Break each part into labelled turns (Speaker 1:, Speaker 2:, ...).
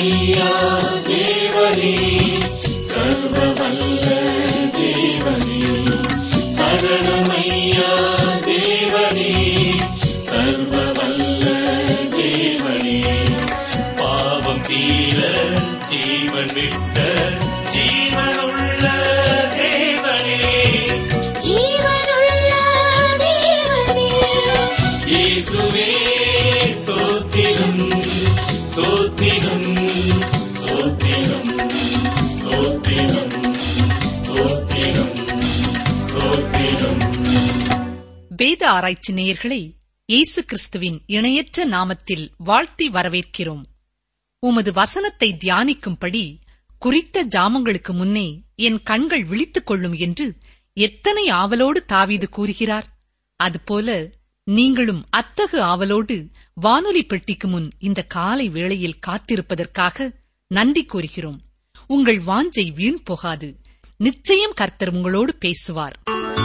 Speaker 1: சரணமையா தேவனே சர்வ வல்ல தேவனே சரணமையா தேவனே சர்வ வல்ல தேவனே பாவம் தீர ஜீவன் விட்ட ஜீவனுள்ள தேவனே
Speaker 2: ஜீவனுள்ள தேவனே
Speaker 1: இயேசுவே சோத்திரம் சோத்திரம் சோத்திரம் சோத்திரம் சோத்திரம் சோத்திரம்
Speaker 3: வேத ஆராய்ச்சி நேயர்களை இயேசு கிறிஸ்துவின் இணையற்ற நாமத்தில் வாழ்த்தி வரவேற்கிறோம் உமது வசனத்தை தியானிக்கும்படி குறித்த ஜாமங்களுக்கு முன்னே என் கண்கள் விழித்துக் கொள்ளும் என்று எத்தனை ஆவலோடு தாவீது கூறுகிறார் அதுபோல நீங்களும் அத்தகு ஆவலோடு வானொலி பெட்டிக்கு முன் இந்த காலை வேளையில் காத்திருப்பதற்காக நன்றி கூறுகிறோம் உங்கள் வாஞ்சை வீண் போகாது நிச்சயம் கர்த்தர் உங்களோடு பேசுவார்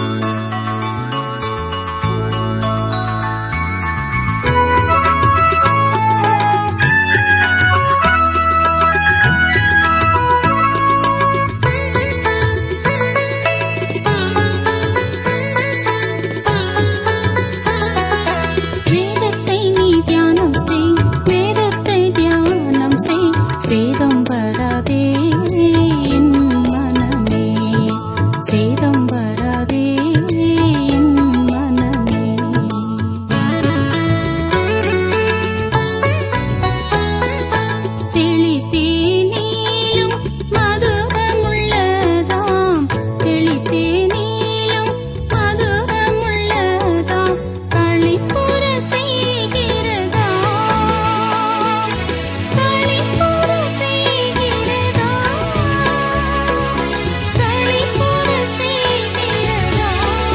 Speaker 2: வேதத்தை நீ தியானம் செய் வேதத்தை தியானம் செய் சேதம் வராதே என் மனமே சேதம் வராதே என் மனமே தெளித்தேனிலும் மதுரமுள்ளதாம் தெளித்தேனிலும் மதுரமுள்ளதாம் களிப்புற செய்கிறதா களிப்புற செய்கிறதா களிப்புற செய்கிறதா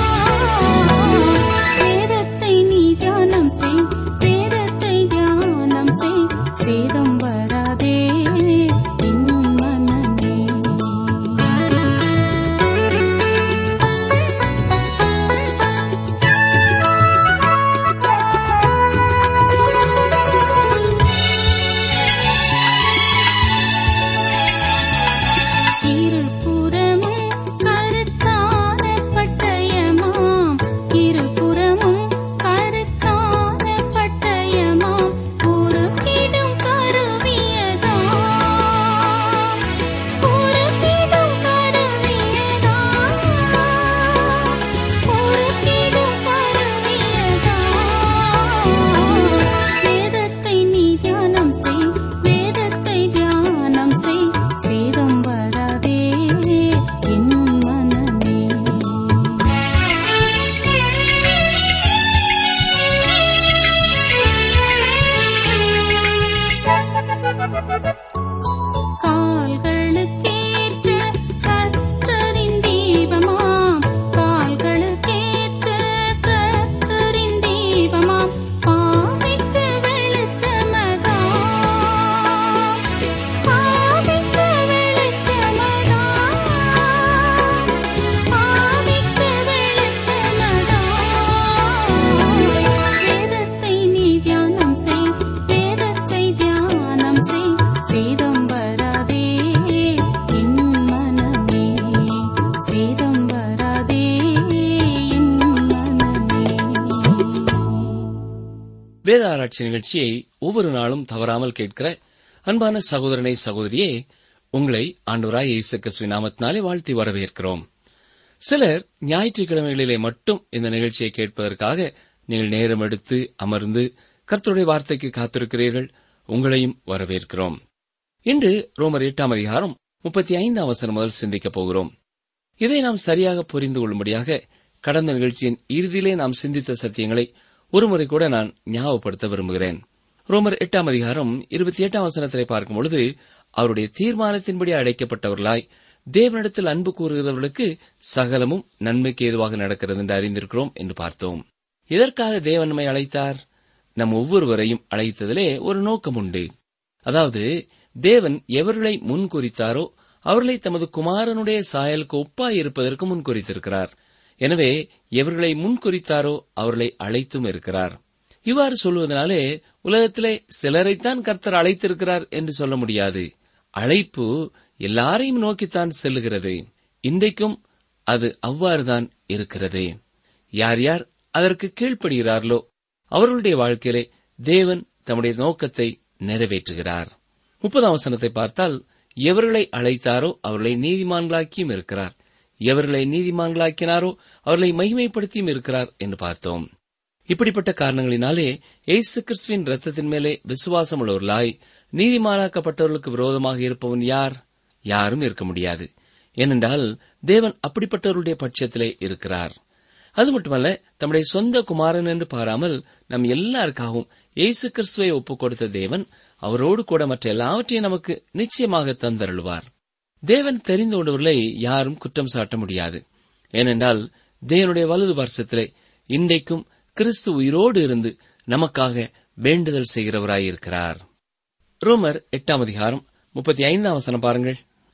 Speaker 2: வேதத்தை நீ தியானம் செய் வேதத்தை தியானம் செய் சேதம் வராதே என் மனமே இருபுறமும் கருத்தான பட்டயமாம் இருபுறமும் கருத்தான பட்டயமாம் உருக்கிடும் கருவியதாம் உருக்கிடும் கருவியதாம் உருக்கிடும் கருவியதாம் வேதத்தை நீ தியானம் செய் வேதத்தை தியானம் செய் சேதம் வராதே என் மனமே கால்களுக்கேற்ற கர்த்தரின் தீபமாம் கால்களுக்கேற்ற கர்த்தரின் தீபமாம் பாவிக்கு வெளிச்சமதாம் பாவிக்கு வெளிச்சமதாம் பாவிக்கு வெளிச்சமதாம் வேதத்தை நீ தியானம் செய் வேதத்தை தியானம் செய் சேதம் வராதே என் மனமே சேதம் வராதே என் மனமே
Speaker 4: வேத ஆராய்ச்சி நிகழ்ச்சியை ஒவ்வொரு நாளும் தவறாமல் கேட்கிற அன்பான சகோதரனை சகோதரியே உங்களை ஆண்டவராய் இயேசு கிறிஸ்துவின் நாமத்தினாலே வாழ்த்தி வரவேற்கிறோம் சிலர் ஞாயிற்றுக்கிழமைகளிலே மட்டும் இந்த நிகழ்ச்சியை கேட்பதற்காக நீங்கள் நேரம் எடுத்து அமர்ந்து கர்த்தருடைய வார்த்தைக்கு காத்திருக்கிறீர்கள் உங்களையும் வரவேற்கிறோம் இன்று ரோமர் எட்டாம் அதிகாரம் முப்பத்தி ஐந்தாம் வசனம் முதல் சிந்திக்கப் போகிறோம் இதை நாம் சரியாக புரிந்து கொள்ளும்படியாக கடந்த நிகழ்ச்சியின் இறுதியிலே நாம் சிந்தித்த சத்தியங்களை ஒருமுறை கூட நான் ஞாபகப்படுத்த விரும்புகிறேன் ரோமர் எட்டாம் அதிகாரம் இருபத்தி எட்டாம் வசனத்திலே பார்க்கும் பொழுது அவருடைய தீர்மானத்தின்படி அழைக்கப்பட்டவர்களாய் தேவனிடத்தில் அன்பு கூறுகிறவர்களுக்கு சகலமும் நன்மைக்கு ஏதுவாக நடக்கிறது என்று அறிந்திருக்கிறோம் என்று பார்த்தோம் எதற்காக தேவன் நம்மை அழைத்தார் நம் ஒவ்வொருவரையும் அழைத்ததிலே ஒரு நோக்கம் உண்டு அதாவது தேவன் எவர்களை முன் குறித்தாரோ அவர்களை தமது குமாரனுடைய சாயலுக்கு ஒப்பாய் இருப்பதற்கு முன் குறித்திருக்கிறார் எனவே எவர்களை முன் குறித்தாரோ அவர்களை அழைத்தும் இருக்கிறார் இவ்வாறு சொல்வதனாலே உலகத்திலே சிலரைத்தான் கர்த்தர் அழைத்திருக்கிறார் என்று சொல்ல முடியாது அழைப்பு எல்லாரையும் நோக்கித்தான் செல்லுகிறது இன்றைக்கும் அது அவ்வாறுதான் இருக்கிறது யார் யார் அதற்கு கீழ்ப்படுகிறார்களோ அவர்களுடைய வாழ்க்கையிலே தேவன் தம்முடைய நோக்கத்தை நிறைவேற்றுகிறார் முப்பதாம் வசனத்தை பார்த்தால் எவர்களை அழைத்தாரோ அவர்களை நீதிமான்களாக்கியும் இருக்கிறார் எவர்களை நீதிமான்களாக்கினாரோ அவர்களை மகிமைப்படுத்தியும் இருக்கிறார் என்று பார்த்தோம் இப்படிப்பட்ட காரணங்களினாலே இயேசு கிறிஸ்துவின் ரத்தத்தின் மேலே விசுவாசம் உள்ளவர்களாய் நீதிமானாக்கப்பட்டவர்களுக்கு விரோதமாக இருப்பவன் யார் யாரும் இருக்க முடியாது ஏனென்றால் தேவன் அப்படிப்பட்டவருடைய பட்சத்திலே இருக்கிறார் அது மட்டுமல்ல தம்முடைய சொந்த குமாரன் என்று பாராமல் நம் எல்லாருக்காகவும் இயேசு கிறிஸ்துவை ஒப்புக் கொடுத்த தேவன் அவரோடு கூட மற்ற எல்லாவற்றையும் நமக்கு நிச்சயமாக தந்தருள்வார் தேவன் தெரிந்து கொண்டவர்களை யாரும் குற்றம் சாட்ட முடியாது ஏனென்றால் தேவனுடைய வலது வருஷத்திலே இன்றைக்கும் கிறிஸ்து உயிரோடு இருந்து நமக்காக வேண்டுதல் செய்கிறவராயிருக்கிறார் ரோமர் எட்டாம் அதிகாரம் முப்பத்தி ஐந்தாம் வசனம் பாருங்கள்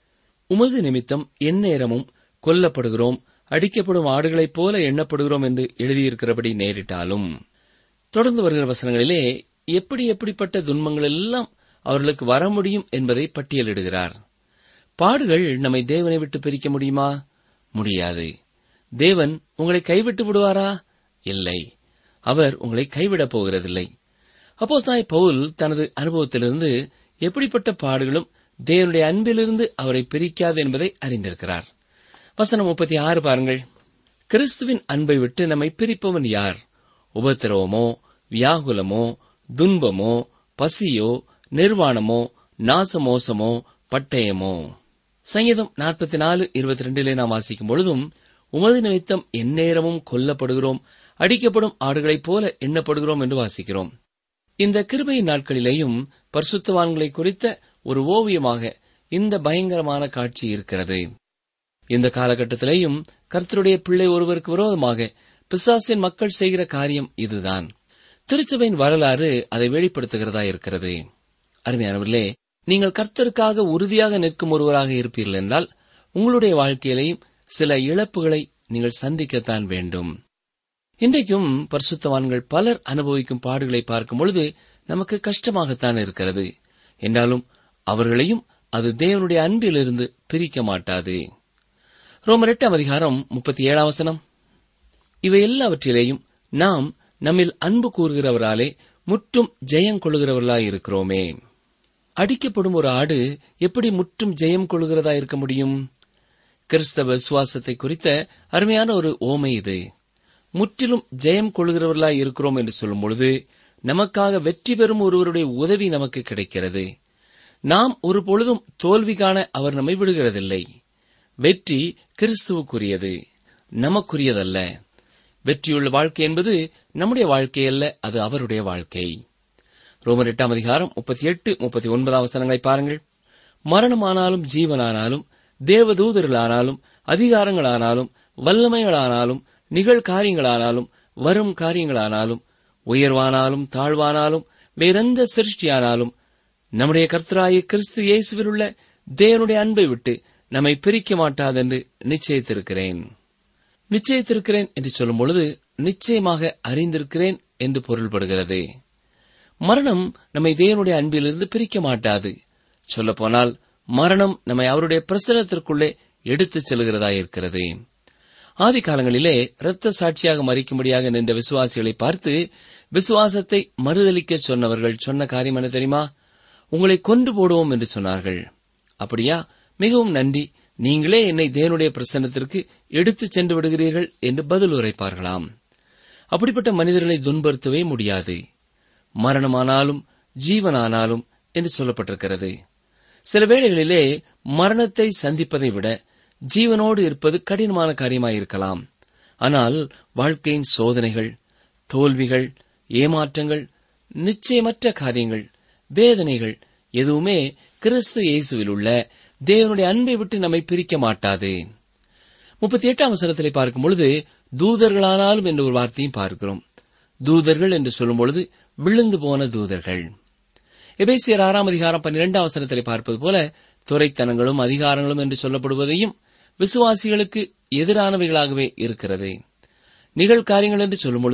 Speaker 4: உமது நிமித்தம் எந்நேரமும் கொல்லப்படுகிறோம் அடிக்கப்படும் ஆடுகளைப் போல எண்ணப்படுகிறோம் என்று எழுதியிருக்கிறபடி நேரிட்டாலும் தொடர்ந்து வருகிற வசனங்களிலே எப்படி எப்படிப்பட்ட துன்பங்கள் எல்லாம் அவர்களுக்கு வர முடியும் என்பதை பட்டியலிடுகிறார் பாடுகள் நம்மை தேவனை விட்டு பிரிக்க முடியுமா முடியாது தேவன் உங்களை கைவிட்டு விடுவாரா இல்லை அவர் உங்களை கைவிடப் போகிறதில்லை அப்போஸ்தாய் பவுல் தனது அனுபவத்திலிருந்து எப்படிப்பட்ட பாடுகளும் தேவனுடைய அன்பிலிருந்து அவரை பிரிக்காது என்பதை அறிந்திருக்கிறார் வசனம் முப்பத்தி ஆறு பாருங்கள் கிறிஸ்துவின் அன்பை விட்டு நம்மை பிரிப்பவன் யார் உபத்திரவமோ வியாகுலமோ துன்பமோ பசியோ நிர்வாணமோ நாசமோசமோ பட்டயமோ சங்கீதம் நாற்பத்தி நாலு இருபத்தி ரெண்டிலே நாம் வாசிக்கும் பொழுதும் உமது நிமித்தம் எந்நேரமும் கொல்லப்படுகிறோம் அடிக்கப்படும் ஆடுகளைப் போல எண்ணப்படுகிறோம் என்று வாசிக்கிறோம் இந்த கிருபையின் நாட்களிலேயும் பரிசுத்தவான்களை குறித்த ஒரு ஓவியமாக இந்த பயங்கரமான காட்சி இருக்கிறது இந்த காலகட்டத்திலேயும் கர்த்தருடைய பிள்ளை ஒருவருக்கு விரோதமாக பிசாசின் மக்கள் செய்கிற காரியம் இதுதான் திருச்சபையின் வரலாறு அதை வெளிப்படுத்துகிறதா இருக்கிறது அருமையானவர்களே நீங்கள் கர்த்தருக்காக உறுதியாக நிற்கும் ஒருவராக இருப்பீர்கள் என்றால் உங்களுடைய வாழ்க்கையிலேயும் சில இழப்புகளை நீங்கள் சந்திக்கத்தான் வேண்டும் இன்றைக்கும் பரிசுத்தவான்கள் பலர் அனுபவிக்கும் பாடுகளை பார்க்கும் பொழுது நமக்கு கஷ்டமாகத்தான் இருக்கிறது என்றாலும் அவர்களையும் அது தேவனுடைய அன்பிலிருந்து பிரிக்க மாட்டாது ரோமர் எட்டாம் அதிகாரம் முப்பத்தி ஏழாம் வசனம் இவை எல்லாவற்றிலேயும் நாம் நம்மில் அன்பு கூறுகிறவராலே முற்றும் ஜெயம் கொள்கிறவர்களாய் இருக்கிறோமே அடிக்கப்படும் ஒரு ஆடு எப்படி முற்றும் ஜெயம் கொள்கிறதா இருக்க முடியும் கிறிஸ்தவ விசுவாசத்தை குறித்த அருமையான ஒரு ஓமை இது முற்றிலும் ஜெயம் கொள்கிறவர்களாய் இருக்கிறோம் என்று சொல்லும் பொழுது நமக்காக வெற்றி பெறும் ஒருவருடைய உதவி நமக்கு கிடைக்கிறது நாம் ஒரு பொழுதும் தோல்வி காண அவர் நம்மை விடுகிறதில்லை வெற்றி கிறிஸ்துவுக்குரியது நமக்குரியதல்ல வெற்றியுள்ள வாழ்க்கை என்பது நம்முடைய வாழ்க்கை அல்ல அது அவருடைய வாழ்க்கை ரோமர் எட்டாம் அதிகாரம் முப்பத்தி எட்டு முப்பத்தி ஒன்பதாம் வசனங்களை பாருங்கள் மரணமானாலும் ஜீவனானாலும் தேவதூதர்களானாலும் அதிகாரங்களானாலும் வல்லமைகளானாலும் நிகழ்காரியங்களானாலும் வரும் காரியங்களானாலும் உயர்வானாலும் தாழ்வானாலும் வேறெந்த சிருஷ்டியானாலும் நம்முடைய கர்த்தராய கிறிஸ்து இயேசுவில் உள்ள தேவனுடைய அன்பை விட்டு நம்மை பிரிக்க மாட்டாதென்று நிச்சயித்திருக்கிறேன் நிச்சயித்திருக்கிறேன் என்று சொல்லும் பொழுது நிச்சயமாக அறிந்திருக்கிறேன் என்று பொருள்படுகிறது மரணம் நம்மை தேவனுடைய அன்பிலிருந்து பிரிக்க மாட்டாது சொல்லப்போனால் மரணம் நம்மை அவருடைய பிரசனத்திற்குள்ளே எடுத்துச் செல்கிறதாயிருக்கிறது ஆதி காலங்களிலே இரத்த சாட்சியாக மறிக்கும்படியாக நின்ற விசுவாசிகளை பார்த்து விசுவாசத்தை மறுதளிக்க சொன்னவர்கள் சொன்ன காரியம் என்ன தெரியுமா உங்களை கொண்டு போடுவோம் என்று சொன்னார்கள் அப்படியா மிகவும் நன்றி நீங்களே என்னை தேவனுடைய பிரசன்னத்திற்கு எடுத்துச் சென்று விடுகிறீர்கள் என்று பதில் உரைப்பார்களாம் அப்படிப்பட்ட மனிதர்களை துன்புறுத்தவே முடியாது மரணமானாலும் ஜீவனானாலும் என்று சொல்லப்பட்டிருக்கிறது சில வேளைகளிலே மரணத்தை சந்திப்பதை விட ஜீவனோடு இருப்பது கடினமான காரியமாயிருக்கலாம் ஆனால் வாழ்க்கையின் சோதனைகள் தோல்விகள் ஏமாற்றங்கள் நிச்சயமற்ற காரியங்கள் வேதனைகள் எதுவுமே கிறிஸ்து இயேசுவில் உள்ள தேவனுடைய அன்பை விட்டு நம்மை பிரிக்க மாட்டாது முப்பத்தி எட்டாம் அவசரத்திலே பார்க்கும் பொழுது தூதர்களானாலும் என்ற ஒரு வார்த்தையும் பார்க்கிறோம் தூதர்கள் என்று சொல்லும் பொழுது விழுந்து போன தூதர்கள் எபேசியர் ஆறாம் அதிகாரம் பன்னிரெண்டாம் அவசரத்திலே பார்ப்பது போல துறைத்தனங்களும் அதிகாரங்களும் என்று சொல்லப்படுவதையும் விசுவாசிகளுக்கு எதிரானவைகளாகவே இருக்கிறது நிகழ்காரியங்கள் என்று சொல்லும் பொழுது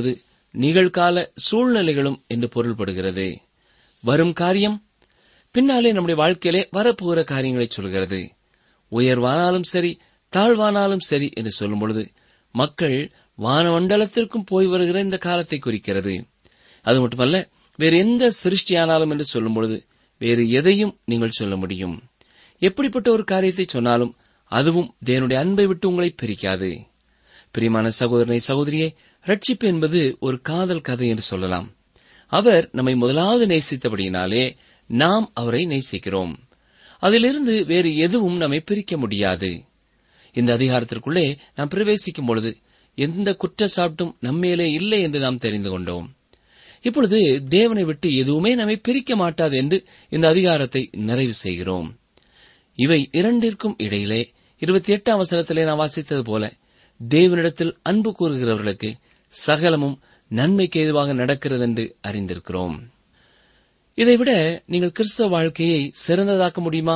Speaker 4: நிகழ்கால சூழ்நிலைகளும் என்று பொருள்படுகிறது வரும் காரியம் பின்னாலே நம்முடைய வாழ்க்கையிலே வரப்போகிற காரியங்களை சொல்கிறது உயர்வானாலும் சரி தாழ்வானாலும் சரி என்று சொல்லும் பொழுது மக்கள் வானமண்டலத்திற்கும் போய் வருகிற இந்த காலத்தை குறிக்கிறது அது மட்டுமல்ல வேறு எந்த சிருஷ்டியானாலும் என்று சொல்லும் பொழுது வேறு எதையும் நீங்கள் சொல்ல முடியும் எப்படிப்பட்ட ஒரு காரியத்தை சொன்னாலும் அதுவும் தேவனுடைய அன்பை விட்டு உங்களை பிரிக்காது பிரியமான சகோதரனை சகோதரியே ரட்சிப்பு என்பது ஒரு காதல் கதை என்று சொல்லலாம் அவர் நம்மை முதலாவது நேசித்தபடியினாலே நாம் அவரை நேசிக்கிறோம் அதிலிருந்து வேறு எதுவும் நம்மை பிரிக்க முடியாது இந்த அதிகாரத்திற்குள்ளே நாம் பிரவேசிக்கும் பொழுது எந்த குற்றச்சாட்டும் நம்மேலே இல்லை என்று நாம் தெரிந்து கொண்டோம் இப்பொழுது தேவனை விட்டு எதுவுமே நம்மை பிரிக்க மாட்டாது என்று இந்த அதிகாரத்தை நிறைவு செய்கிறோம் இவை இரண்டிற்கும் இடையிலே இருபத்தி எட்டாம் வசனத்திலே நாம் வாசித்தது போல தேவனிடத்தில் அன்பு கூறுகிறவர்களுக்கு சகலமும் நன்மைக்கு ஏதுவாக நடக்கிறது என்று அறிந்திருக்கிறோம் இதைவிட நீங்கள் கிறிஸ்தவ வாழ்க்கையை சிறந்ததாக்க முடியுமா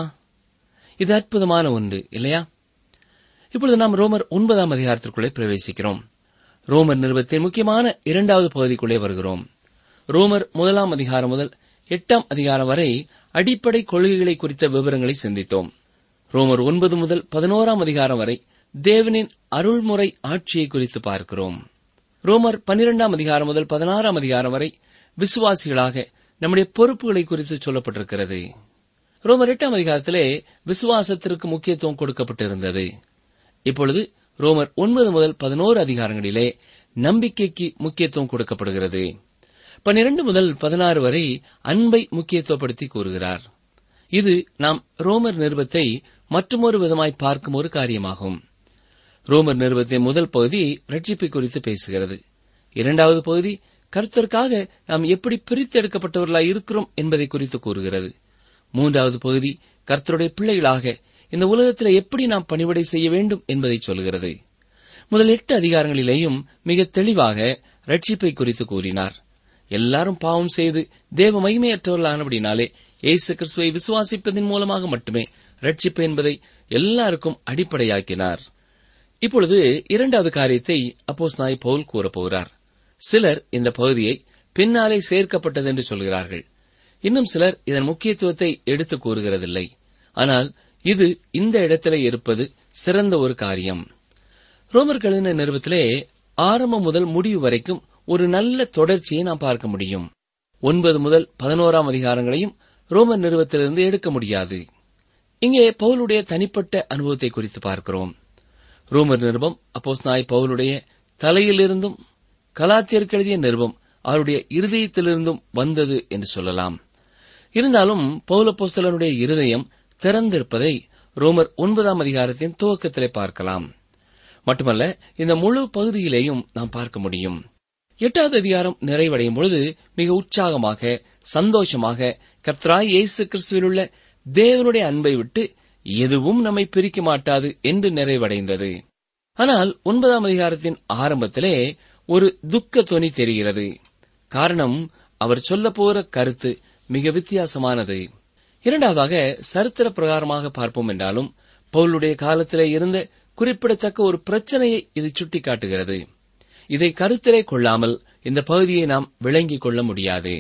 Speaker 4: இது அற்புதமான ஒன்று இல்லையா இப்பொழுது நாம் ரோமர் ஒன்பதாம் அதிகாரத்திற்குள்ளே பிரவேசிக்கிறோம் ரோமர் நிறுவத்தின் முக்கியமான இரண்டாவது பகுதிக்குள்ளே வருகிறோம் ரோமர் முதலாம் அதிகாரம் முதல் எட்டாம் அதிகாரம் வரை அடிப்படை கொள்கைகளை குறித்த விவரங்களை சிந்தித்தோம் ரோமர் ஒன்பது முதல் பதினோராம் அதிகாரம் வரை தேவனின் அருள்முறை ஆட்சியை குறித்து பார்க்கிறோம் ரோமர் பன்னிரெண்டாம் அதிகாரம் முதல் பதினாறாம் அதிகாரம் வரை விசுவாசிகளாக நம்முடைய பொறுப்புகளை குறித்து சொல்லப்பட்டிருக்கிறது ரோமர் எட்டாம் அதிகாரத்திலே விசுவாசத்திற்கு முக்கியத்துவம் கொடுக்கப்பட்டிருந்தது இப்பொழுது ரோமர் ஒன்பது முதல் பதினோரு அதிகாரங்களிலே நம்பிக்கைக்கு முக்கியத்துவம் கொடுக்கப்படுகிறது பன்னிரண்டு முதல் பதினாறு வரை அன்பை முக்கியத்துவப்படுத்தி கூறுகிறார் இது நாம் ரோமர் நிருபத்தை மற்றுமொரு விதமாய் பார்க்கும் ஒரு காரியமாகும் ரோமர் நிருபத்தின் முதல் பகுதி ரட்சிப்பை குறித்து பேசுகிறது இரண்டாவது பகுதி கர்த்தருக்காக நாம் எப்படி பிரித்தெடுக்கப்பட்டவர்களாய் இருக்கிறோம் என்பதை குறித்து கூறுகிறது மூன்றாவது பகுதி கர்த்தருடைய பிள்ளைகளாக இந்த உலகத்தில் எப்படி நாம் பணிவிடை செய்ய வேண்டும் என்பதை சொல்கிறது முதல் எட்டு அதிகாரங்களிலேயும் மிக தெளிவாக ரட்சிப்பை குறித்து கூறினார் எல்லாரும் பாவம் செய்து தேவ மகிமையற்றவர்களானபடினாலே இயேசு கிறிஸ்துவை விசுவாசிப்பதன் மூலமாக மட்டுமே ரட்சிப்பு என்பதை எல்லாருக்கும் அடிப்படையாக்கினார் இப்பொழுது இரண்டாவது காரியத்தை அப்போஸ் நாய் பவுல் கூறப்போகிறார் சிலர் இந்த பகுதியை பின்னாலே சேர்க்கப்பட்டது என்று சொல்கிறார்கள் இன்னும் சிலர் இதன் முக்கியத்துவத்தை எடுத்து கூறுகிறதில்லை ஆனால் இது இந்த இடத்திலே இருப்பது சிறந்த ஒரு காரியம் ரோமர்களின் நிறுவத்திலே ஆரம்பம் முதல் முடிவு வரைக்கும் ஒரு நல்ல தொடர்ச்சியை நாம் பார்க்க முடியும் ஒன்பது முதல் பதினோராம் அதிகாரங்களையும் ரோமர் நிறுவத்திலிருந்து எடுக்க முடியாது இங்கே பவுலுடைய தனிப்பட்ட அனுபவத்தை குறித்து பார்க்கிறோம் ரோமர் நிருபம் அப்போஸ் நாய் பவுலுடைய தலையிலிருந்தும் கலாத்தியருக்கு எழுதிய நிருபம் அவருடைய இருதயத்திலிருந்தும் வந்தது என்று சொல்லலாம் இருந்தாலும் பௌலப்போஸ்தலனுடைய இருதயம் திறந்திருப்பதை ரோமர் ஒன்பதாம் அதிகாரத்தின் துவக்கத்திலே பார்க்கலாம் மட்டுமல்ல இந்த முழு பகுதியிலேயும் நாம் பார்க்க முடியும் எட்டாவது அதிகாரம் நிறைவடையும் பொழுது மிக உற்சாகமாக சந்தோஷமாக கர்த்தராய் இயேசு கிறிஸ்துவில் உள்ள தேவனுடைய அன்பை விட்டு எதுவும் நம்மை பிரிக்க மாட்டாது என்று நிறைவடைந்தது ஆனால் ஒன்பதாம் அதிகாரத்தின் ஆரம்பத்திலே ஒரு துக்க தொனி தெரிகிறது காரணம் அவர் சொல்லப் போகிற கருத்து மிக வித்தியாசமானது இரண்டாவதாக சரித்திர பிரகாரமாக பார்ப்போம் என்றாலும் பவுலுடைய காலத்திலே இருந்த குறிப்பிடத்தக்க ஒரு பிரச்சனையை இது சுட்டிக்காட்டுகிறது இதை கருத்திலே கொள்ளாமல் இந்த பகுதியை நாம் விளங்கிக் கொள்ள முடியாது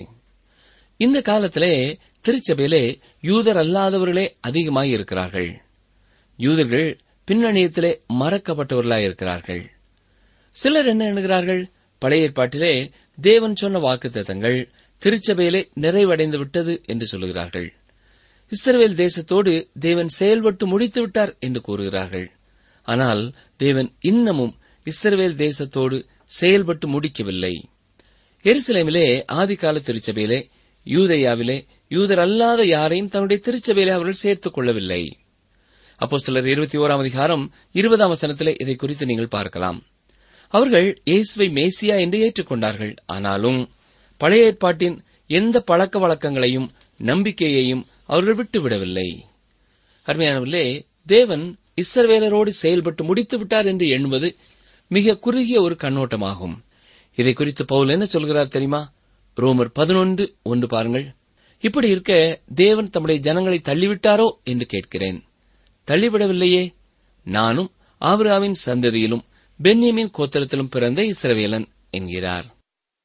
Speaker 4: இந்த காலத்திலே திருச்சபையிலே யூதர் அல்லாதவர்களே அதிகமாய் இருக்கிறார்கள் யூதர்கள் பின்னணியத்திலே மறக்கப்பட்டவர்களாய் இருக்கிறார்கள் சிலர் என்ன எண்ணுகிறார்கள் பழைய ஏற்பாட்டிலே தேவன் சொன்ன வாக்குத்தத்தங்கள் திருச்சபையிலே நிறைவடைந்து விட்டது என்று சொல்லுகிறார்கள் இஸ்ரவேல் தேசத்தோடு தேவன் செயல்பட்டு முடித்து விட்டார் என்று கூறுகிறார்கள் ஆனால் தேவன் இன்னமும் இஸ்ரவேல் தேசத்தோடு செயல்பட்டு முடிக்கவில்லை எருசலேமிலே ஆதிகால திருச்சபையிலே யூதேயாவிலே யூதர் அல்லாத யாரையும் தன்னுடைய திருச்சபையிலே அவர்கள் சேர்த்துக் கொள்ளவில்லை அப்போ சிலர் இருபத்தி ஓராம் அதிகாரம் இருபதாம் வசனத்திலே இதை குறித்து நீங்கள் பார்க்கலாம் அவர்கள் இயேசுவை மேசியா என்று ஏற்றுக்கொண்டார்கள் ஆனாலும் பழைய ஏற்பாட்டின் எந்த பழக்க வழக்கங்களையும் நம்பிக்கையையும் அவர்கள் விட்டுவிடவில்லை அருமையானவர்களே தேவன் இஸ்ரவேலரோடு செயல்பட்டு முடித்து விட்டார் என்று எண்ணுவது மிக குறுகிய ஒரு கண்ணோட்டமாகும் இதை குறித்து பவுல் என்ன சொல்கிறார் தெரியுமா ரோமர் பதினொன்று ஒன்று பாருங்கள் இப்படி இருக்க தேவன் தம்முடைய ஜனங்களை தள்ளிவிட்டாரோ என்று கேட்கிறேன் தள்ளிவிடவில்லையே நானும் ஆபிரகாமின் சந்ததியிலும் பென்யமின் கோத்திரத்திலும் பிறந்த இஸ்ரவேலன் என்கிறார்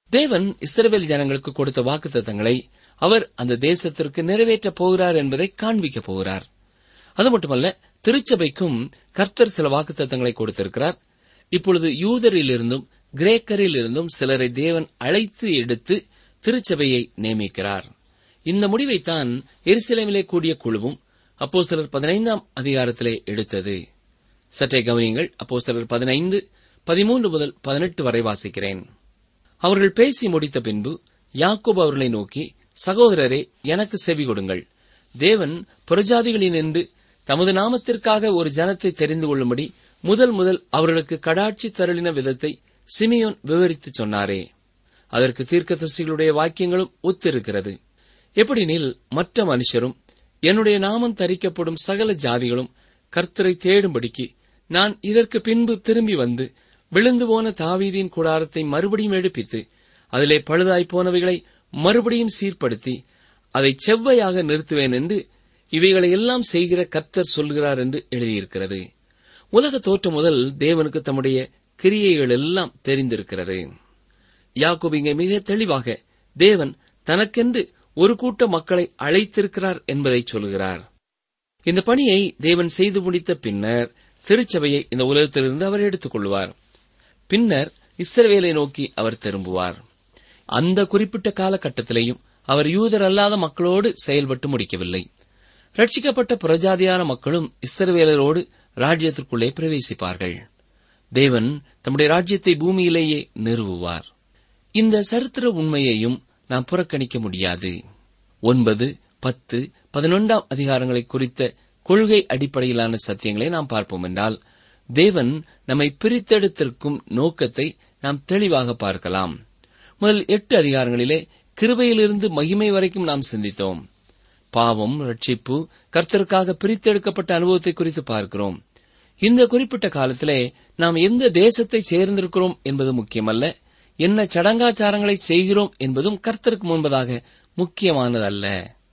Speaker 4: தேவன் இஸ்ரவேல் ஜனங்களுக்கு கொடுத்த வாக்குத்தத்தங்களை அவர் அந்த தேசத்திற்கு நிறைவேற்றப் போகிறார் என்பதை காண்பிக்கப் போகிறார் அது மட்டுமல்ல திருச்சபைக்கும் கர்த்தர் சில வாக்குத்தத்தங்களை கொடுத்திருக்கிறார் இப்பொழுது யூதரிலிருந்தும் கிரேக்கரிலிருந்தும் சிலரை தேவன் அழைத்து எடுத்து திருச்சபையை நியமிக்கிறார் இந்த முடிவைத்தான் எருசலேமிலே கூடிய குழுவும் அப்போஸ்தலர் பதினைந்தாம் அதிகாரத்திலே எடுத்தது சற்றே கவனியுங்கள் அப்போஸ்தலர் பதினைந்து பதிமூன்று முதல் பதினெட்டு வரை வாசிக்கிறேன் அவர்கள் பேசி முடித்த பின்பு யாக்கோபு அவர்களை நோக்கி சகோதரரே எனக்கு செவி கொடுங்கள் தேவன் புறஜாதிகளினின்று தமது நாமத்திற்காக ஒரு ஜனத்தை தெரிந்து கொள்ளும்படி முதல் முதல் அவர்களுக்கு கடாட்சி தருளின விதத்தை சிமியோன் விவரித்துச் சொன்னாரே அதற்கு தீர்க்கதரிசிகளுடைய வாக்கியங்களும் ஒத்திருக்கிறது எப்படினில் மற்ற மனுஷரும் என்னுடைய நாமம் தரிக்கப்படும் சகல ஜாதிகளும் கர்த்தரை தேடும்படிக்கு நான் இதற்கு பின்பு திரும்பி வந்து விழுந்து போன தாவீதின் கூடாரத்தை மறுபடியும் எடுப்பித்து அதிலே பழுதாய்ப் போனவைகளை மறுபடியும் சீர்படுத்தி அதை செவ்வையாக நிறுத்துவேன் என்று இவைகளை எல்லாம் செய்கிற கர்த்தர் சொல்கிறார் என்று எழுதியிருக்கிறது உலக தோற்றம் முதல் தேவனுக்கு தம்முடைய கிரியைகள் எல்லாம் தெரிந்திருக்கிறது யாக்கோபு இங்கே மிக தெளிவாக தேவன் தனக்கென்று ஒரு கூட்ட மக்களை அழைத்திருக்கிறார் என்பதை சொல்கிறார் இந்த பணியை தேவன் செய்து முடித்த பின்னர் திருச்சபையை இந்த உலகத்திலிருந்து அவர் எடுத்துக் கொள்வார் பின்னர் இஸ்ரவேலை நோக்கி அவர் திரும்புவார் அந்த குறிப்பிட்ட காலகட்டத்திலேயும் அவர் யூதர் அல்லாத மக்களோடு செயல்பட்டு முடிக்கவில்லை ரட்சிக்கப்பட்ட புறஜாதியான மக்களும் இஸ்ரவேலரோடு ராஜ்யத்திற்குள்ளே பிரவேசிப்பார்கள் தேவன் தம்முடைய ராஜ்யத்தை பூமியிலேயே நிறுவுவார் இந்த சரித்திர உண்மையையும் நாம் புறக்கணிக்க முடியாது ஒன்பது பத்து பதினொன்றாம் அதிகாரங்களை குறித்த கொள்கை அடிப்படையிலான சத்தியங்களை நாம் பார்ப்போம் என்றால் தேவன் நம்மை பிரித்தெடுத்திருக்கும் நோக்கத்தை நாம் தெளிவாக பார்க்கலாம் முதல் எட்டு அதிகாரங்களிலே கிருபையிலிருந்து மகிமை வரைக்கும் நாம் சிந்தித்தோம் பாவம் ரட்சிப்பு கர்த்தருக்காக பிரித்தெடுக்கப்பட்ட அனுபவத்தை குறித்து பார்க்கிறோம் இந்த குறிப்பிட்ட காலத்திலே நாம் எந்த தேசத்தை சேர்ந்திருக்கிறோம் என்பது முக்கியமல்ல என்ன சடங்காச்சாரங்களை செய்கிறோம் என்பதும் கர்த்தருக்கு முன்பதாக முக்கியமானதல்ல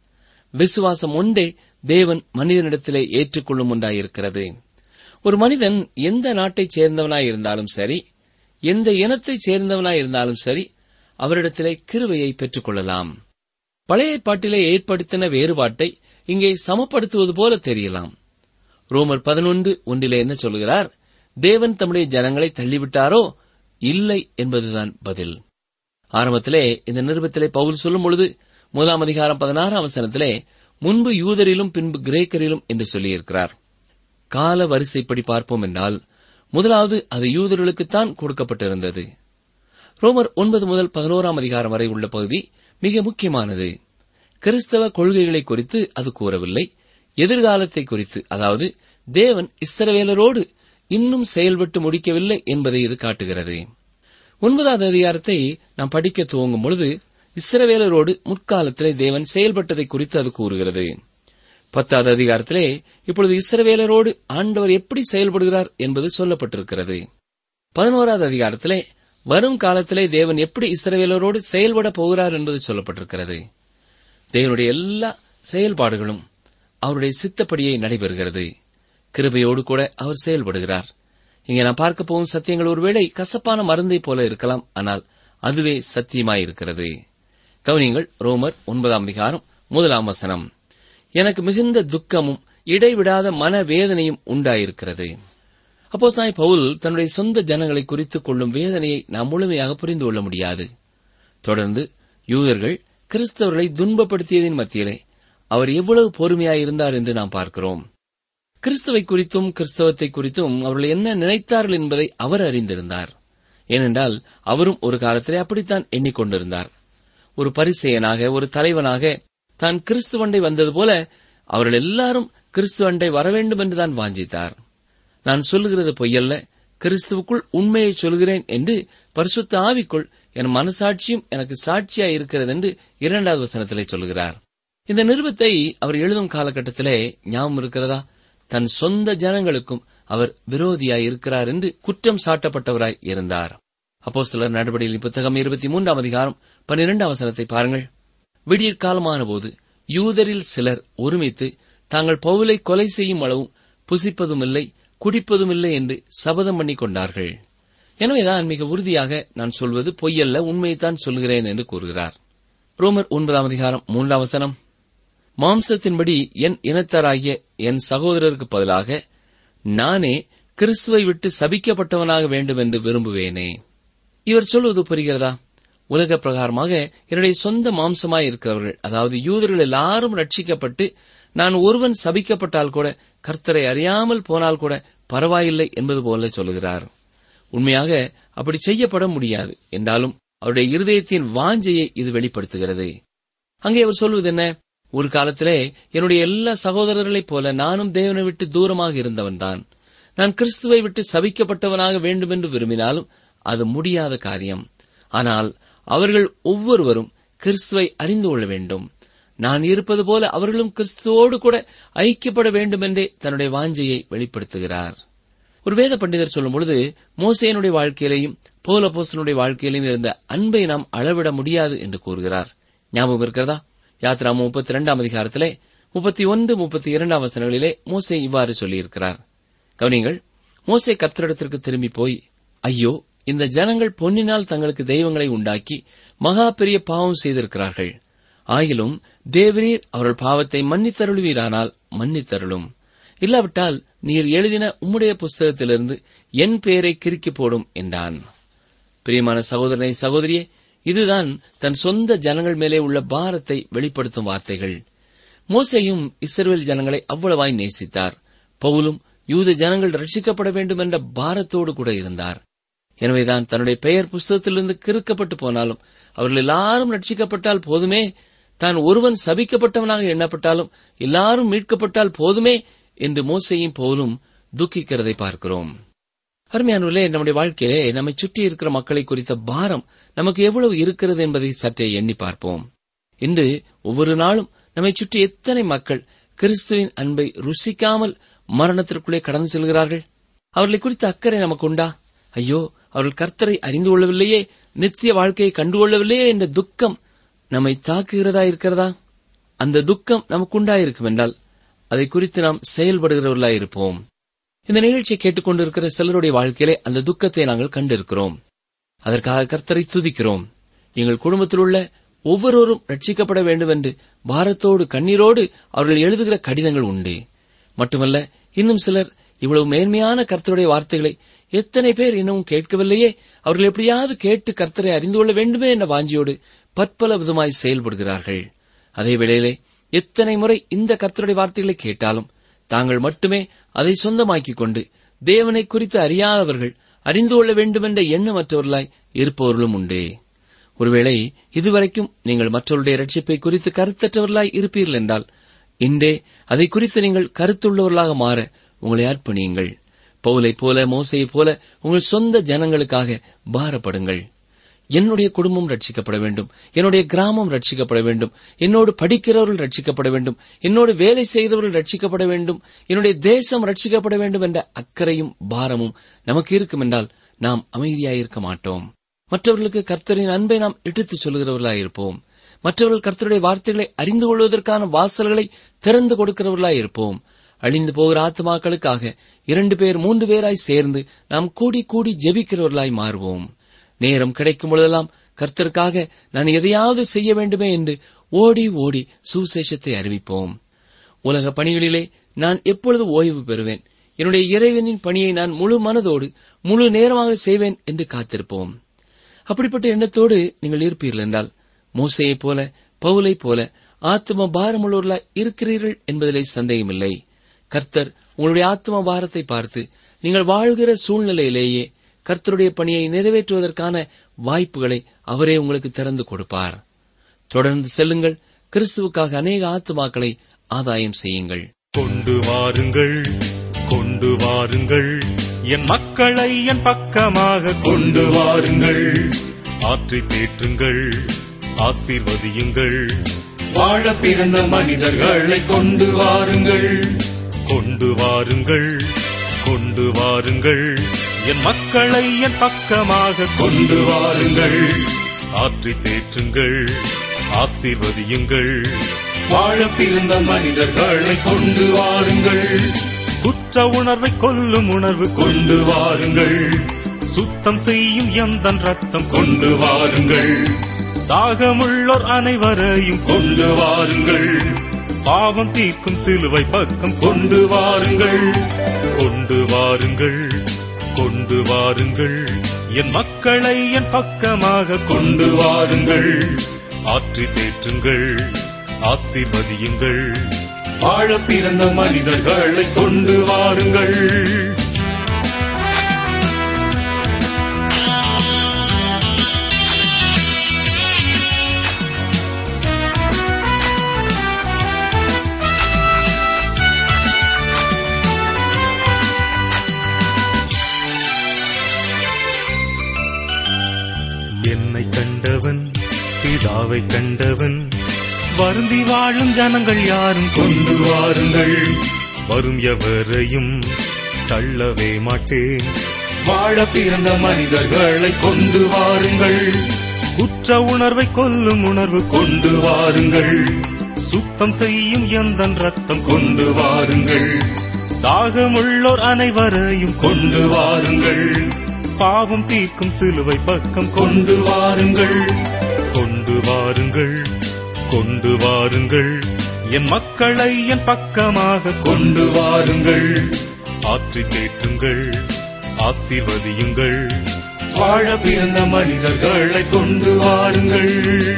Speaker 4: விசுவாசம் ஒன்றே தேவன் மனிதனிடத்திலே ஏற்றுக்கொள்ளும் ஒன்றாயிருக்கிறது ஒரு மனிதன் எந்த நாட்டைச் சேர்ந்தவனாய் இருந்தாலும் சரி எந்த இனத்தைச் சேர்ந்தவனாய் இருந்தாலும் சரி அவரிடத்திலே கிருவையை பெற்றுக் கொள்ளலாம் பழைய ஏற்பாட்டிலே ஏற்படுத்தின வேறுபாட்டை இங்கே சமப்படுத்துவது போல தெரியலாம் ரோமர் பதினொன்று ஒன்றிலே என்ன சொல்கிறார் தேவன் தம்முடைய ஜனங்களை தள்ளிவிட்டாரோ இல்லை என்பதுதான் பதில் ஆரம்பத்திலே இந்த நிருபத்திலே பவுல் சொல்லும் பொழுது முதலாம் அதிகாரம் பதினாறாம் வசனத்திலே முன்பு யூதரிலும் பின்பு கிரேக்கரிலும் என்று சொல்லியிருக்கிறார் கால வரிசைப்படி பார்ப்போம் என்றால் முதலாவது அது யூதர்களுக்குத்தான் கொடுக்கப்பட்டிருந்தது ரோமர் ஒன்பது முதல் பதினோராம் அதிகாரம் வரை உள்ள பகுதி மிக முக்கியமானது கிறிஸ்தவ கொள்கைகளை குறித்து அது கூறவில்லை எதிர்காலத்தை குறித்து அதாவது தேவன் இஸ்ரவேலரோடு இன்னும் செயல்பட்டு முடிக்கவில்லை என்பதை இது காட்டுகிறது ஒன்பதாவது அதிகாரத்தை நாம் படிக்க துவங்கும் பொழுது இஸ்ரவேலரோடு முற்காலத்திலே தேவன் செயல்பட்டதை குறித்து அது கூறுகிறது பத்தாவது அதிகாரத்திலே இப்பொழுது இஸ்ரவேலரோடு ஆண்டவர் எப்படி செயல்படுகிறார் என்பது சொல்லப்பட்டிருக்கிறது பதினோராவது அதிகாரத்திலே வரும் காலத்திலே தேவன் எப்படி இஸ்ரவேலரோடு செயல்பட போகிறார் என்பது சொல்லப்பட்டிருக்கிறது தேவனுடைய எல்லா செயல்பாடுகளும் அவருடைய சித்தப்படியே நடைபெறுகிறது கிருபையோடு கூட அவர் செயல்படுகிறார் இங்கே நான் பார்க்க போகும் சத்தியங்கள் ஒருவேளை கசப்பான மருந்தை போல இருக்கலாம் ஆனால் அதுவே சத்தியமாயிருக்கிறது கவனியங்கள் ரோமர் ஒன்பதாம் அதிகாரம் முதலாம் வசனம் எனக்கு மிகுந்த துக்கமும் இடைவிடாத மனவேதனையும் உண்டாயிருக்கிறது அப்போ தாய் பவுல் தன்னுடைய சொந்த ஜனங்களை குறித்துக் கொள்ளும் வேதனையை நாம் முழுமையாக புரிந்து கொள்ள முடியாது தொடர்ந்து யூதர்கள் கிறிஸ்தவர்களை துன்பப்படுத்தியதின் மத்தியிலே அவர் எவ்வளவு பொறுமையாயிருந்தார் என்று நாம் பார்க்கிறோம் கிறிஸ்துவை குறித்தும் கிறிஸ்தவத்தை குறித்தும் அவர்கள் என்ன நினைத்தார்கள் என்பதை அவர் அறிந்திருந்தார் ஏனென்றால் அவரும் ஒரு காலத்திலே அப்படித்தான் எண்ணிக்கொண்டிருந்தார் ஒரு பரிசெயனாக ஒரு தலைவனாக தான் கிறிஸ்துவண்டை வந்தது போல அவர்கள் எல்லாரும் கிறிஸ்துவண்டை வரவேண்டும் என்று தான் வாஞ்சித்தார் நான் சொல்லுகிறது பொய்யல்ல கிறிஸ்துவுக்குள் உண்மையை சொல்கிறேன் என்று பரிசுத்த ஆவிக்குள் என் மனசாட்சியும் எனக்கு சாட்சியாய் இருக்கிறது என்று இரண்டாவது வசனத்திலே சொல்கிறார் இந்த நிருபத்தை அவர் எழுதும் காலகட்டத்திலே ஞாபகம் இருக்கிறதா தன் சொந்த ஜனங்களுக்கும் அவர் விரோதியாய் இருக்கிறார் என்று குற்றம் சாட்டப்பட்டவராய் இருந்தார் அப்போ சிலர் நடவடிக்கையின் புத்தகம் இருபத்தி மூன்றாம் அதிகாரம் பன்னிரெண்டாம் வசனத்தை பாருங்கள் விடியற் காலமான போது யூதரில் சிலர் ஒருமித்து தாங்கள் பவுலை கொலை செய்யும் அளவும் புசிப்பதுமில்லை குடிப்பதுமில்லை என்று சபதம் பண்ணிக் கொண்டார்கள் எனவேதான் மிக உறுதியாக நான் சொல்வது பொய்யல்ல உண்மையைத்தான் சொல்கிறேன் என்று கூறுகிறார் ரோமர் ஒன்பதாம் அதிகாரம் மூன்றாம் வசனம் மாம்சத்தின்படி என் இனத்தராகிய என் சகோதரருக்கு பதிலாக நானே கிறிஸ்துவை விட்டு சபிக்கப்பட்டவனாக வேண்டும் என்று விரும்புவேனே இவர் சொல்வது புரிகிறதா உலக பிரகாரமாக என்னுடைய சொந்த மாம்சமாய் இருக்கிறவர்கள் அதாவது யூதர்கள் எல்லாரும் ரட்சிக்கப்பட்டு நான் ஒருவன் சபிக்கப்பட்டால் கூட கர்த்தரை அறியாமல் போனால் கூட பரவாயில்லை என்பது போல சொல்லுகிறார் உண்மையாக அப்படி செய்யப்பட முடியாது என்றாலும் அவருடைய இருதயத்தின் வாஞ்சையை இது வெளிப்படுத்துகிறது அங்கே அவர் சொல்வது என்ன ஒரு காலத்திலே என்னுடைய எல்லா சகோதரர்களைப் போல நானும் தேவனை விட்டு தூரமாக இருந்தவன்தான் நான் கிறிஸ்துவை விட்டு சபிக்கப்பட்டவனாக வேண்டும் என்று விரும்பினாலும் அது முடியாத காரியம் ஆனால் அவர்கள் ஒவ்வொருவரும் கிறிஸ்துவை அறிந்து கொள்ள வேண்டும் நான் இருப்பது போல அவர்களும் கிறிஸ்துவோடு கூட ஐக்கியப்பட வேண்டும் என்றே தன்னுடைய வாஞ்சையை வெளிப்படுத்துகிறார் ஒரு வேத பண்டிதர் சொல்லும் பொழுது மோசேனுடைய வாழ்க்கையிலையும் பௌல போசனுடைய வாழ்க்கையிலையும் இருந்த அன்பை நாம் அளவிட முடியாது என்று கூறுகிறார் ஞாபகம் இருக்கிறதா யாத்ரா முப்பத்தி இரண்டாம் அதிகாரத்திலே முப்பத்தி ஒன்று முப்பத்தி இரண்டாம் வசனங்களிலே மோசே இவ்வாறு சொல்லியிருக்கிறார் கவனிங்கள் மோசே கர்த்தரிடத்திற்கு திரும்பி போய் ஐயோ இந்த ஜனங்கள் பொன்னினால் தங்களுக்கு தெய்வங்களை உண்டாக்கி மகா பெரிய பாவம் செய்திருக்கிறார்கள் ஆயிலும் தேவரீர் அவர்கள் பாவத்தை மன்னித்தருளுவீரானால் மன்னித்தருளும் இல்லாவிட்டால் நீர் எழுதின உம்முடைய புஸ்தகத்திலிருந்து என் பெயரை கிறுக்கி போடும் என்றான் பிரியமான சகோதரனை சகோதரியே இதுதான் தன் சொந்த ஜனங்கள் மேலே உள்ள பாரத்தை வெளிப்படுத்தும் வார்த்தைகள் மோசேயும் இஸ்ரவேல் ஜனங்களை அவ்வளவாய் நேசித்தார் பவுலும் யூத ஜனங்கள் ரட்சிக்கப்பட வேண்டும் என்ற பாரத்தோடு கூட இருந்தார் எனவேதான் தன்னுடைய பெயர் புஸ்தகத்திலிருந்து கிறுக்கப்பட்டு போனாலும் அவர்கள் எல்லாரும் ரட்சிக்கப்பட்டால் போதுமே தான் ஒருவன் சபிக்கப்பட்டவனாக எண்ணப்பட்டாலும் எல்லாரும் மீட்கப்பட்டால் போதுமே என்று மோசையும் பவுலும் துக்கிக்கிறதை பார்க்கிறோம் அருமையானவர்களே நம்முடைய வாழ்க்கையிலே நம்மை சுற்றி இருக்கிற மக்களை குறித்த பாரம் நமக்கு எவ்வளவு இருக்கிறது என்பதை சற்றே எண்ணி பார்ப்போம் இன்று ஒவ்வொரு நாளும் நம்மை சுற்றி எத்தனை மக்கள் கிறிஸ்துவின் அன்பை ருசிக்காமல் மரணத்திற்குள்ளே கடந்து செல்கிறார்கள் அவர்களை குறித்த அக்கறை நமக்கு உண்டா ஐயோ அவர்கள் கர்த்தரை அறிந்து கொள்ளவில்லையே நித்திய வாழ்க்கையை கண்டுகொள்ளவில்லையே என்ற துக்கம் நம்மை தாக்குகிறதா இருக்கிறதா அந்த துக்கம் நமக்கு உண்டாயிருக்கும் என்றால் அதை குறித்து நாம் செயல்படுகிறவர்களாய் இருப்போம் இந்த நிகழ்ச்சியை கேட்டுக்கொண்டிருக்கிற சிலருடைய வாழ்க்கையிலே அந்த துக்கத்தை நாங்கள் கண்டிருக்கிறோம் அதற்காக கர்த்தரை துதிக்கிறோம் எங்கள் குடும்பத்தில் உள்ள ஒவ்வொருவரும் ரட்சிக்கப்பட வேண்டும் என்று பாரத்தோடு கண்ணீரோடு அவர்கள் எழுதுகிற கடிதங்கள் உண்டு மட்டுமல்ல இன்னும் சிலர் இவ்வளவு மேன்மையான கர்த்தருடைய வார்த்தைகளை எத்தனை பேர் இன்னமும் கேட்கவில்லையே அவர்கள் எப்படியாவது கேட்டு கர்த்தரை அறிந்து கொள்ள வேண்டுமே என்ற வாஞ்சியோடு பற்பல விதமாய் செயல்படுகிறார்கள் அதே வேளையிலே எத்தனை முறை இந்த கர்த்தருடைய வார்த்தைகளை கேட்டாலும் தாங்கள் மட்டுமே அதை சொந்தமாக்கிக் கொண்டு தேவனை குறித்து அறியாதவர்கள் அறிந்து கொள்ள வேண்டுமென்ற எண்ணமற்றவர்களாய் இருப்பவர்களும் உண்டு ஒருவேளை இதுவரைக்கும் நீங்கள் மற்றவருடைய ரட்சிப்பை குறித்து கருத்தற்றவர்களாய் இருப்பீர்கள் என்றால் இன்றே அதை குறித்து நீங்கள் கருத்துள்ளவர்களாக மாற உங்களை அர்ப்பணியுங்கள் பவுலைப் போல மோசையைப் போல உங்கள் சொந்த ஜனங்களுக்காக பாரப்படுங்கள் என்னுடைய குடும்பம் ரட்சிக்கப்பட வேண்டும் என்னுடைய கிராமம் ரட்சிக்கப்பட வேண்டும் என்னோடு படிக்கிறவர்கள் ரட்சிக்கப்பட வேண்டும் என்னோடு வேலை செய்தவர்கள் ரட்சிக்கப்பட வேண்டும் என்னுடைய தேசம் ரட்சிக்கப்பட வேண்டும் என்ற அக்கறையும் பாரமும் நமக்கு இருக்கும் என்றால் நாம் அமைதியாயிருக்க மாட்டோம் மற்றவர்களுக்கு கர்த்தரின் அன்பை நாம் எடுத்துச் சொல்கிறவர்களாயிருப்போம் மற்றவர்கள் கர்த்தருடைய வார்த்தைகளை அறிந்து கொள்வதற்கான வாசல்களை திறந்து கொடுக்கிறவர்களாயிருப்போம் அழிந்து போகிற ஆத்மாக்களுக்காக இரண்டு பேர் மூன்று பேராய் சேர்ந்து நாம் கூடி கூடி ஜெபிக்கிறவர்களாய் மாறுவோம் நேரம் கிடைக்கும் பொழுதெல்லாம் கர்த்தருக்காக நான் எதையாவது செய்ய வேண்டுமே என்று ஓடி ஓடி சுசேஷத்தை அறிவிப்போம் உலக பணிகளிலே நான் எப்பொழுது ஓய்வு பெறுவேன் என்னுடைய இறைவனின் பணியை நான் முழு மனதோடு முழு நேரமாக செய்வேன் என்று காத்திருப்போம் அப்படிப்பட்ட எண்ணத்தோடு நீங்கள் இருப்பீர்கள் என்றால் மோசையைப் போல பவுலைப் போல ஆத்ம பாரமுள்ளவர்களாய் இருக்கிறீர்கள் என்பதிலே சந்தேகமில்லை கர்த்தர் உங்களுடைய ஆத்ம பாரத்தை பார்த்து நீங்கள் வாழ்கிற சூழ்நிலையிலேயே கர்த்தருடைய பணியை நிறைவேற்றுவதற்கான வாய்ப்புகளை அவரே உங்களுக்கு திறந்து கொடுப்பார் தொடர்ந்து செல்லுங்கள் கிறிஸ்துவுக்காக அநேக ஆத்துமாக்களை ஆதாயம் செய்யுங்கள்
Speaker 5: கொண்டு வாருங்கள் கொண்டு வாருங்கள் என் மக்களை என் பக்கமாக கொண்டு வாருங்கள் ஆற்றி தேற்றுங்கள் ஆசீர்வதியுங்கள்
Speaker 1: வாழ பிறந்த மனிதர்களை கொண்டு வாருங்கள்
Speaker 5: கொண்டு வாருங்கள் கொண்டு வாருங்கள் என் மக்களை என் பக்கமாக
Speaker 1: கொண்டு வாருங்கள்
Speaker 5: ஆற்றி தேற்றுங்கள் ஆசீர்வதியுங்கள்
Speaker 1: வாழ பிறந்த மனிதர்களை கொண்டு வாருங்கள்
Speaker 5: குற்ற உணர்வை கொல்லும் உணர்வு
Speaker 1: கொண்டு வாருங்கள்
Speaker 5: சுத்தம் செய்யும் எந்தன் ரத்தம்
Speaker 1: கொண்டு வாருங்கள்
Speaker 5: தாகமுள்ளோர் அனைவரையும்
Speaker 1: கொண்டு வாருங்கள்
Speaker 5: பாவம் தீர்க்கும் சிலுவை பக்கம்
Speaker 1: கொண்டு வாருங்கள்
Speaker 5: கொண்டு வாருங்கள் கொண்டு வாருங்கள் என் மக்களை என் பக்கமாக
Speaker 1: கொண்டு வாருங்கள்
Speaker 5: ஆற்றி தேற்றுங்கள் ஆசீர்வதியுங்கள்
Speaker 1: வாழ பிறந்த மனிதர்களை கொண்டு வாருங்கள்
Speaker 5: என்னை கண்டவன் பிதாவை கண்டவன் வருந்தி வாழும் ஜனங்கள் யாரும்
Speaker 1: கொண்டு வாருங்கள்
Speaker 5: வரும் எவரையும் தள்ளவே மாட்டேன்
Speaker 1: வாழ பிறந்த மனிதர்களை கொண்டு வாருங்கள்
Speaker 5: குற்ற உணர்வை கொல்லும் உணர்வு
Speaker 1: கொண்டு வாருங்கள்
Speaker 5: சுத்தம் செய்யும் எந்தன் ரத்தம்
Speaker 1: கொண்டு வாருங்கள்
Speaker 5: தாகமுள்ளோர் அனைவரையும்
Speaker 1: கொண்டு வாருங்கள்
Speaker 5: பாவம் தீர்க்கும் சிலுவை பக்கம்
Speaker 1: கொண்டு வாருங்கள்
Speaker 5: கொண்டு வாருங்கள் கொண்டு வாருங்கள் என் மக்களை என் பக்கமாக
Speaker 1: கொண்டு வாருங்கள்
Speaker 5: ஆற்றி தேற்றுங்கள் ஆசீர்வதியுங்கள்
Speaker 1: வாழ பிறந்த மனிதர்களை கொண்டு வாருங்கள்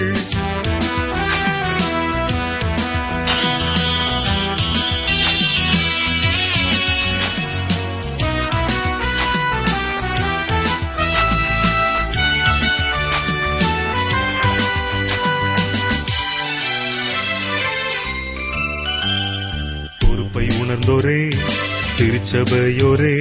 Speaker 5: பொறுப்பை உணர்ந்தோரே திருச்சபையோரே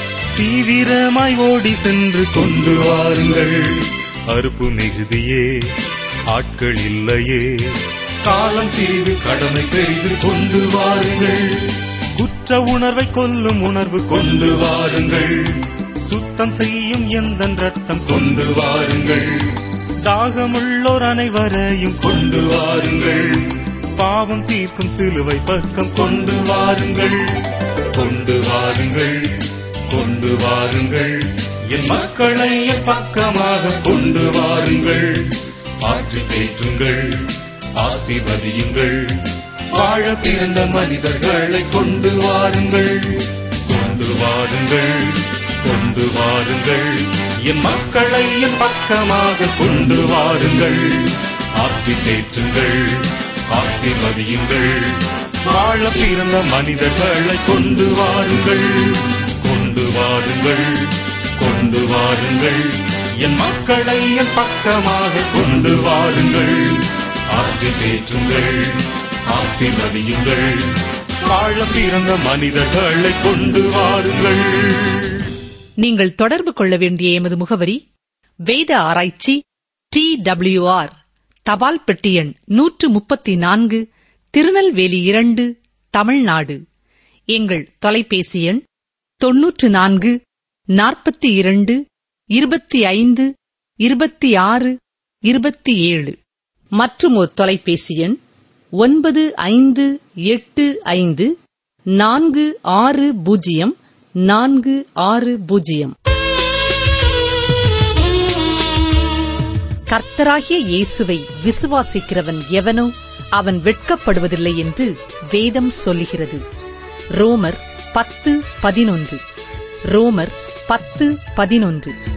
Speaker 5: தீவிரமாய் ஓடி சென்று
Speaker 1: கொண்டு வாருங்கள்
Speaker 5: அறுப்பு மிகுதியே ஆட்கள் இல்லையே
Speaker 1: காலம் சிறிது கடமை பெரிது கொண்டு வாருங்கள்
Speaker 5: குற்ற உணர்வை கொல்லும் உணர்வு
Speaker 1: கொண்டு வாருங்கள்
Speaker 5: சுத்தம் செய்யும் எந்தன் ரத்தம்
Speaker 1: கொண்டு வாருங்கள்
Speaker 5: தாகமுள்ளோர் அனைவரையும்
Speaker 1: கொண்டு வாருங்கள்
Speaker 5: பாவம் தீர்க்கும் சிலுவை பக்கம்
Speaker 1: கொண்டு வாருங்கள் கொண்டு வாருங்கள் கொண்டு வாருங்கள் என் மக்களை என் பக்கமாக கொண்டு வாருங்கள் ஆற்றி தேற்றுங்கள் ஆசீர்வதியுங்கள் வாழ பிறந்த மனிதர்களை கொண்டு வாருங்கள் கொண்டு வாருங்கள் கொண்டு வாருங்கள் என் மக்களை என் பக்கமாக கொண்டு வாருங்கள் ஆற்றி தேற்றுங்கள் ஆசீர்வதியுங்கள் வாழ பிறந்த மனிதர்களை கொண்டு வாருங்கள் கொண்டு வாருங்கள் கொண்டு வாருங்கள் என் மக்களை என் பக்கமாக கொண்டு வாருங்கள் ஆற்றி தேற்றுங்கள் ஆசீர்வதியுங்கள் வாழ பிறந்த மனிதர்களை கொண்டு வாருங்கள்
Speaker 3: நீங்கள் தொடர்பு கொள்ள வேண்டிய எமது முகவரி வேத ஆராய்ச்சி டி ஆர் தபால் பெட்டி எண் நூற்று முப்பத்தி நான்கு திருநெல்வேலி இரண்டு தமிழ்நாடு எங்கள் தொலைபேசி எண் தொன்னூற்று நான்கு நாற்பத்தி இரண்டு இருபத்தி ஐந்து இருபத்தி ஆறு இருபத்தி ஏழு மற்றும் ஒரு தொலைபேசி எண் ஒன்பது ஐந்து எட்டு ஐந்து நான்கு ஆறு பூஜ்ஜியம் நான்கு ஆறு பூஜ்ஜியம் கர்த்தராகிய இயேசுவை விசுவாசிக்கிறவன் எவனோ அவன் வெட்கப்படுவதில்லை என்று வேதம் சொல்லுகிறது ரோமர் பத்து பதினொன்று ரோமர் பத்து பதினொன்று